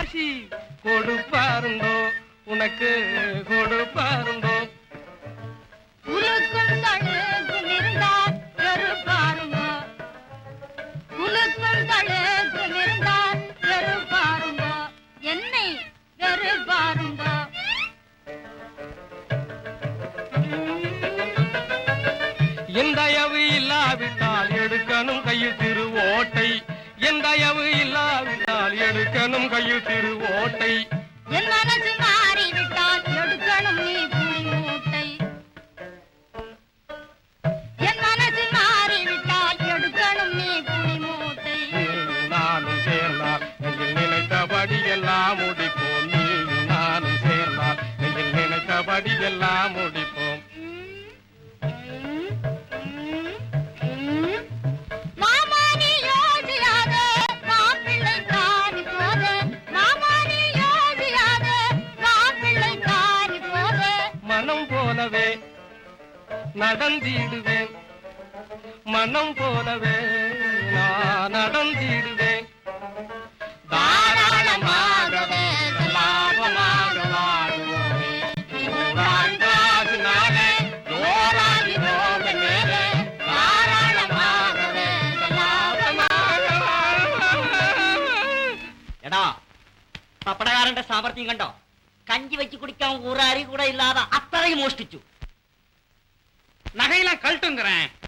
பேசி கொடுப்பாருந்தோ உனக்கு கொடுப்பாருந்தோ உலுக்கும் தழுகும் இருந்தால் வெறுப்பாருங்க உலுக்கும் தழுகும் இருந்தால் வெறுப்பாருங்க என்னை வெறுப்பாருங்க என் தயவு இல்லாவிட்டால் எடுக்கணும் கையில் திரு ஓட்டை என் தயவு இல்லாவிட்டால் எடுக்கணும் கையில் திரு ஓட்டை என் மனசு மாறிவிட்டால் எடுக்கணும் நீ புளி மூட்டை என் மனசு மாறிவிட்டால் எடுக்கணும் நீ புளி மூட்டை நீயும் நானும் சேர்ந்தால் நெஞ்சில் நினைத்தபடி எல்லாம் முடிப்போம் நீயும் நானும் சேர்ந்தால் நெஞ்சில் நினைத்தபடி எல்லாம் முடிப்போம் மாமா நீ யோசியாத மாப்பிள்ளை தாரி போத மாமா நீ யோசியாத மாப்பிள்ளை தாரி போத மனம் போலவே நடந்திடுவேன் மனம் போலவே நான் நடந்திடுவேன் தாராளமாகவே லாபமாக வாழ்வோமே நூறாண்டாகினாலே நூறாகி போக மேலே தாராளமாகவே லாபமாக வாழ்வோமே എടാ പപ്പടകാരന്റെ സാമർത്ഥ്യം കണ്ടോ കഞ്ചി വെച്ച് കുടിക്കാൻ ഊറാരി കൂടെ ഇല്ലാതെ അത്രയും മോഷ്ടിച്ചു நகையெல்லாம் கழட்டுங்கிறேன்